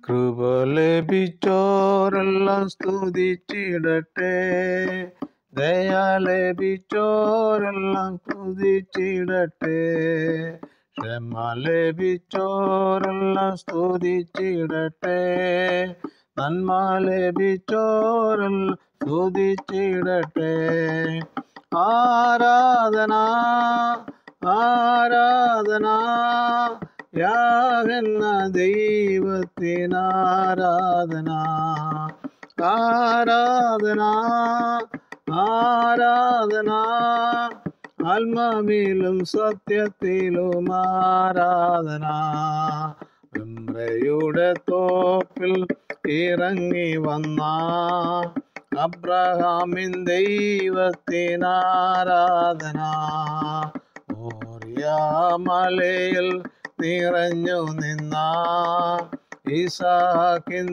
കൃപ ലഭിച്ചോരെല്ലാം സ്തുതിച്ചിടട്ടെ ദയ ലഭിച്ചോരെല്ലാം സ്തുതിച്ചിടട്ടെ ക്ഷമ ലഭിച്ചോരെല്ലാം സ്തുതിച്ചിടട്ടെ നന്മ ലഭിച്ചോരെല്ലാം സ്തുതിച്ചിടട്ടെ ആരാധന ആരാധന യാകുന്ന ദൈവത്തിനാരാധന ആരാധന ആരാധന ആത്മാവിലും സത്യത്തിലും ആരാധന യുടെ തോപ്പിൽ ഇറങ്ങി വന്ന അബ്രഹാമിൻ ദൈവത്തിനാരാധന ഓറിയ മലയിൽ നിറഞ്ഞു നിന്ന ഇസാക്കിൻ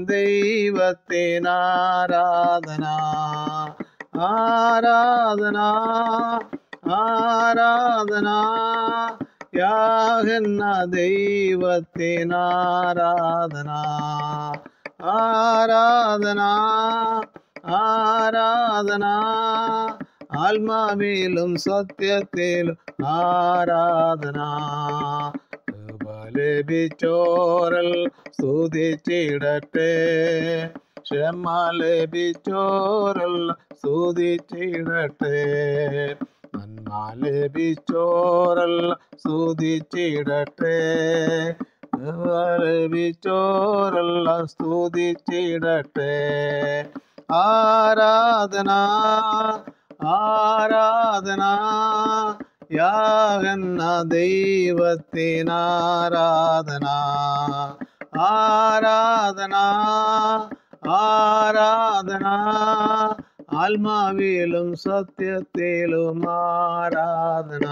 ദൈവത്തിനാരാധന ആരാധന ആരാധന യാകുന്ന ദൈവത്തിനാരാധന ആരാധന ആരാധന ആത്മാവിലും സത്യത്തിലും ആരാധന കൃപ ലഭിച്ചോരൽ സ്തുതിച്ചിടട്ടെ ക്ഷമ ലഭിച്ചോരൽ സ്തുതിച്ചിടട്ടെ നന്മ ലഭിച്ചോരൽ സ്തുതിച്ചിടട്ടെ കൃപ ലഭിച്ചോരൽ സ്തുതിച്ചിടട്ടെ ആരാധന ആരാധന യാകുന്ന ദൈവത്തിനാരാധന ആരാധന ആരാധന ആത്മാവിലും സത്യത്തിലും ആരാധന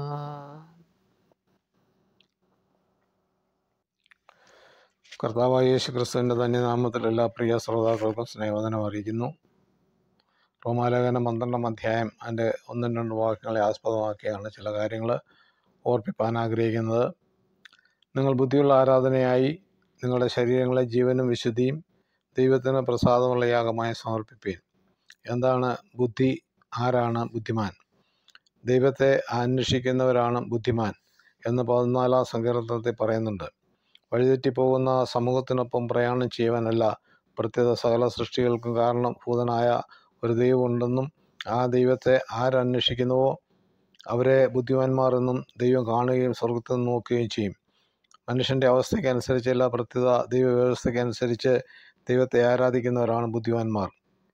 കർത്താവായ യേശു ക്രിസ്തുവിൻ്റെ തന്നെ നാമത്തിൽ എല്ലാ പ്രിയ ശ്രോതാക്കൾക്കും സ്നേഹവദനം അറിയിക്കുന്നു റോമാലേഖനം പന്ത്രണ്ടാം അധ്യായം അതിൻ്റെ ഒന്നും രണ്ട് വാക്യങ്ങളെ ആസ്പദമാക്കിയാണ് ചില കാര്യങ്ങൾ ഓർപ്പിപ്പാൻ ആഗ്രഹിക്കുന്നത് നിങ്ങൾ ബുദ്ധിയുള്ള ആരാധനയായി നിങ്ങളുടെ ശരീരങ്ങളെ ജീവനും വിശുദ്ധിയും ദൈവത്തിന് പ്രസാദമുള്ള യാഗമായി സമർപ്പിപ്പീൻ എന്താണ് ബുദ്ധി ആരാണ് ബുദ്ധിമാൻ ദൈവത്തെ അന്വേഷിക്കുന്നവരാണ് ബുദ്ധിമാൻ എന്ന് പതിനാലാം സങ്കീർത്തനത്തിൽ പറയുന്നുണ്ട് വഴിതെറ്റിപ്പോകുന്ന സമൂഹത്തിനൊപ്പം പ്രയാണം ചെയ്യുവാനല്ല പ്രത്യേക സകല സൃഷ്ടികൾക്കും കാരണം ഭൂതനായ ഒരു ദൈവമുണ്ടെന്നും ആ ദൈവത്തെ ആരന്വേഷിക്കുന്നുവോ അവരെ ബുദ്ധിമാന്മാർ എന്നും ദൈവം കാണുകയും സ്വർഗത്തിൽ നിന്ന് നോക്കുകയും ചെയ്യും മനുഷ്യൻ്റെ അവസ്ഥയ്ക്ക് അനുസരിച്ചല്ല പ്രത്യേക ദൈവവ്യവസ്ഥയ്ക്ക് അനുസരിച്ച് ദൈവത്തെ ആരാധിക്കുന്നവരാണ് ബുദ്ധിമാന്മാർ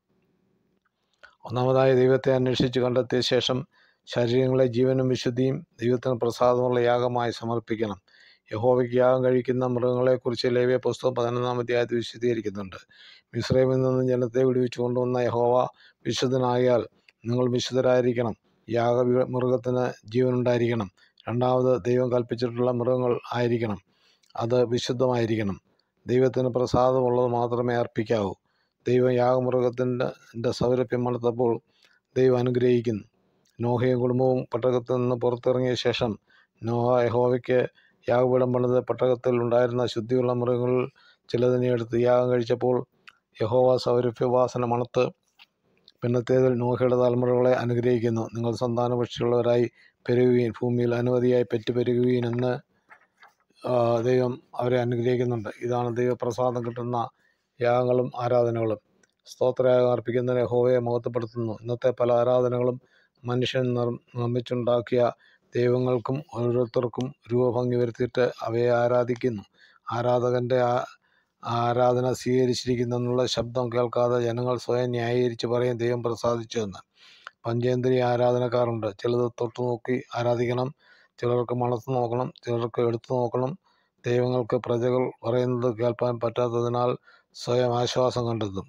ഒന്നാമതായി ദൈവത്തെ അന്വേഷിച്ച് കണ്ടെത്തിയ ശേഷം ശരീരങ്ങളെ ജീവനും വിശുദ്ധിയും ദൈവത്തിന് പ്രസാദമുള്ള യാഗമായി സമർപ്പിക്കണം യഹോവയ്ക്ക് യാഗം കഴിക്കുന്ന മൃഗങ്ങളെക്കുറിച്ച് ലേവ്യ പുസ്തകം പതിനൊന്നാം അധ്യായത്തിൽ വിശദീകരിക്കുന്നുണ്ട് മിശ്രമിൽ നിന്ന് ജനത്തെ വിടുവിച്ചു കൊണ്ടുവന്ന യഹോവ വിശുദ്ധനായാൽ നിങ്ങൾ വിശുദ്ധരായിരിക്കണം യാഗ മൃഗത്തിന് ജീവനുണ്ടായിരിക്കണം രണ്ടാമത് ദൈവം കൽപ്പിച്ചിട്ടുള്ള മൃഗങ്ങൾ ആയിരിക്കണം അത് വിശുദ്ധമായിരിക്കണം ദൈവത്തിന് പ്രസാദമുള്ളത് മാത്രമേ അർപ്പിക്കാവൂ ദൈവം യാഗമൃഗത്തിൻ്റെ സൗരഭ്യം മണത്തപ്പോൾ ദൈവം അനുഗ്രഹിക്കുന്നു നോഹയും കുടുംബവും പട്ടകത്തിൽ നിന്ന് പുറത്തിറങ്ങിയ ശേഷം നോഹ യഹോവയ്ക്ക് യാഗപീഠം പണിത് പട്ടകത്തിൽ ഉണ്ടായിരുന്ന ശുദ്ധിയുള്ള മൃഗങ്ങളിൽ ചിലതിനെ എടുത്ത് യാഗം കഴിച്ചപ്പോൾ യഹോവ സൗരഭ്യവാസന മണത്ത് പിന്നത്തേതിൽ നോഹയുടെ തലമുറകളെ അനുഗ്രഹിക്കുന്നു നിങ്ങൾ സന്താനപക്ഷിയുള്ളവരായി പെരുകുകയും ഭൂമിയിൽ അനവധിയായി പെറ്റുപെരുകുകയും എന്ന് ആ, ദൈവം അവരെ അനുഗ്രഹിക്കുന്നുണ്ട് ഇതാണ് ദൈവപ്രസാദം കിട്ടുന്ന യാഗങ്ങളും ആരാധനകളും സ്തോത്രയാഗം അർപ്പിക്കുന്നതിന് യഹോവയെ മഹത്വപ്പെടുത്തുന്നു ഇന്നത്തെ പല ആരാധനകളും മനുഷ്യൻ നിർ നിർമ്മിച്ചുണ്ടാക്കിയ ദൈവങ്ങൾക്കും ഓരോരുത്തർക്കും രൂപഭംഗി വരുത്തിയിട്ട് അവയെ ആരാധിക്കുന്നു ആരാധകൻ്റെ ആ- ആരാധന സ്വീകരിച്ചിരിക്കുന്നെന്നുള്ള ശബ്ദം കേൾക്കാതെ ജനങ്ങൾ സ്വയം ന്യായീകരിച്ച് പറയും ദൈവം പ്രസാദിച്ചു എന്ന് പഞ്ചേന്ദ്രിയ ആരാധനക്കാരുണ്ട് ചിലത് തൊട്ടു നോക്കി ആരാധിക്കണം ചിലർക്ക് മണത്ത് നോക്കണം ചിലർക്ക് എടുത്തു നോക്കണം ദൈവങ്ങൾക്ക് പ്രജകൾ പറയുന്നത് കേൾപ്പാൻ പറ്റാത്തതിനാൽ സ്വയം ആശ്വാസം കണ്ടെത്തും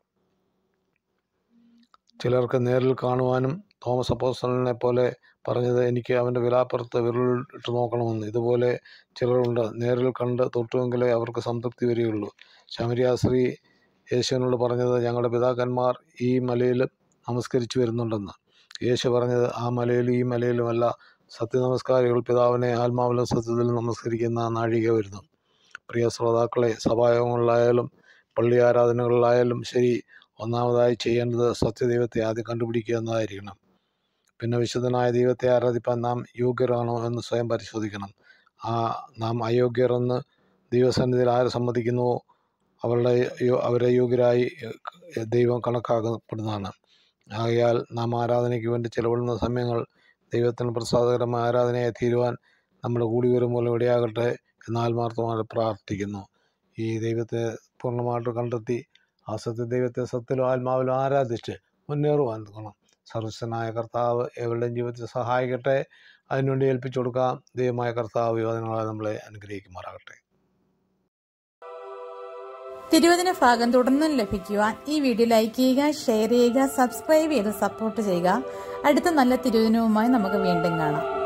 ചിലർക്ക് നേരിൽ കാണുവാനും തോമസ് അപ്പോസ്റ്റലിനെ പോലെ പറഞ്ഞത് എനിക്ക് അവൻ്റെ വിലാപ്പുറത്ത് വിരലിട്ട് നോക്കണമെന്ന് ഇതുപോലെ ചിലരുണ്ട് നേരിൽ കണ്ട് തൊട്ടുവെങ്കിലേ അവർക്ക് സംതൃപ്തി വരികയുള്ളൂ ശമരിയാശ്രീ യേശുവിനോട് പറഞ്ഞത് ഞങ്ങളുടെ പിതാക്കന്മാർ ഈ മലയിൽ നമസ്കരിച്ചു വരുന്നുണ്ടെന്ന് യേശു പറഞ്ഞത് ആ മലയിലും ഈ മലയിലുമല്ല സത്യനമസ്കാരികൾ പിതാവിനെ ആത്മാവിലും സത്യത്തിലും നമസ്കരിക്കുന്ന നാഴിക വരുന്നു പ്രിയ ശ്രോതാക്കളെ സഭായോഗങ്ങളിലായാലും പള്ളി ആരാധനകളിലായാലും ശരി ഒന്നാമതായി ചെയ്യേണ്ടത് സത്യദൈവത്തെ ആദ്യം കണ്ടുപിടിക്കുക എന്നതായിരിക്കണം പിന്നെ വിശുദ്ധനായ ദൈവത്തെ ആരാധിപ്പാൻ നാം യോഗ്യരാണോ എന്ന് സ്വയം പരിശോധിക്കണം ആ നാം അയോഗ്യരെന്ന് ദൈവസന്നിധിയിൽ ആര് സമ്മതിക്കുന്നുവോ അവരുടെ യോ- അവരെ യോഗ്യരായി ഏഹ്, ദൈവം കണക്കാക്കപ്പെടുന്നതാണ് ആകയാൽ നാം ആരാധനയ്ക്ക് വേണ്ടി ചിലവിടുന്ന സമയങ്ങൾ ദൈവത്തിന് പ്രസാദകരമായ ആരാധനയായി തീരുവാൻ നമ്മുടെ കൂടി വരുമ്പോൾ ഇടയാകട്ടെ എന്ന് ആത്മാർത്ഥമായി പ്രാർത്ഥിക്കുന്നു ഈ ദൈവത്തെ പൂർണ്ണമായിട്ട് കണ്ടെത്തി ആ സത്യ ദൈവത്തെ സത്യത്തിലും ആത്മാവിലും ആരാധിച്ച് മുന്നേറുവാൻ തോന്നണം സർവസ്വനായ കർത്താവ് എവരുടെയും ജീവിതത്തിൽ സഹായിക്കട്ടെ അതിനുവേണ്ടി ഏൽപ്പിച്ചു കൊടുക്കാം ദൈവമായ കർത്താവ് യോജനകളെ നമ്മളെ അനുഗ്രഹിക്കുമാറാകട്ടെ തിരുവചന ഭാഗം തുടർന്നും ലഭിക്കുവാൻ ഈ വീഡിയോ ലൈക്ക് ചെയ്യുക ഷെയർ ചെയ്യുക സബ്സ്ക്രൈബ് ചെയ്ത് സപ്പോർട്ട് ചെയ്യുക അടുത്ത നല്ല തിരുവചനവുമായി നമുക്ക് വീണ്ടും കാണാം